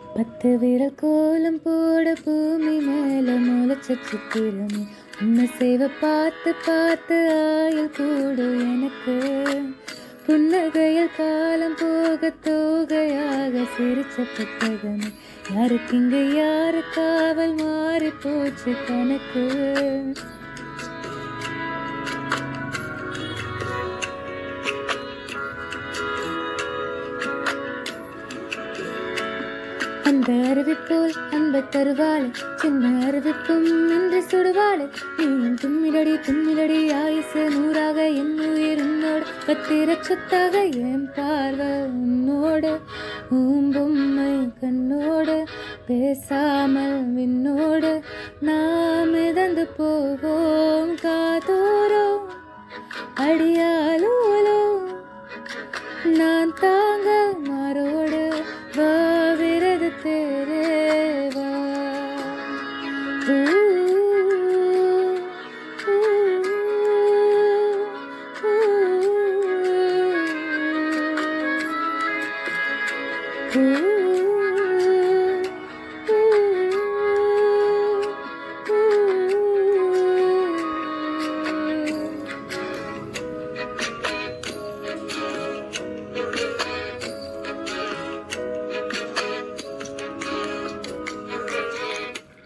பத்து விரல் கோலம் போட பூமி மேல முளைச்ச சித்திரமே உன்னை சேவை பார்த்து பார்த்து ஆயுள் கூடும் எனக்கு புன்னகையில் காலம் போக தோகையாக சிரிச்ச புத்தகமே யாருக்கு இங்க யாரு காவல் மாறி போச்சு கணக்கு அந்த அறிவிப்போல் அன்பை தருவாளே சின்ன அறிவிப்பும் இன்றி சுடுவாளே நீயும் தும்மிலடி தும்மிலடி ஆயுசு நூறாக என் உயிர் உன்னோடு பத்திர சொத்தாக என் பார்வை உன்னோடு ஊம்பொம்மை கண்ணோடு பேசாமல் விண்ணோடு நாம் மிதந்து போவோம் காதோரோம் அடியாலோலோ நான் தாங்க மாறோடு வா விரது தேரேவா ஊ, ஊ, ஊ, ஊ.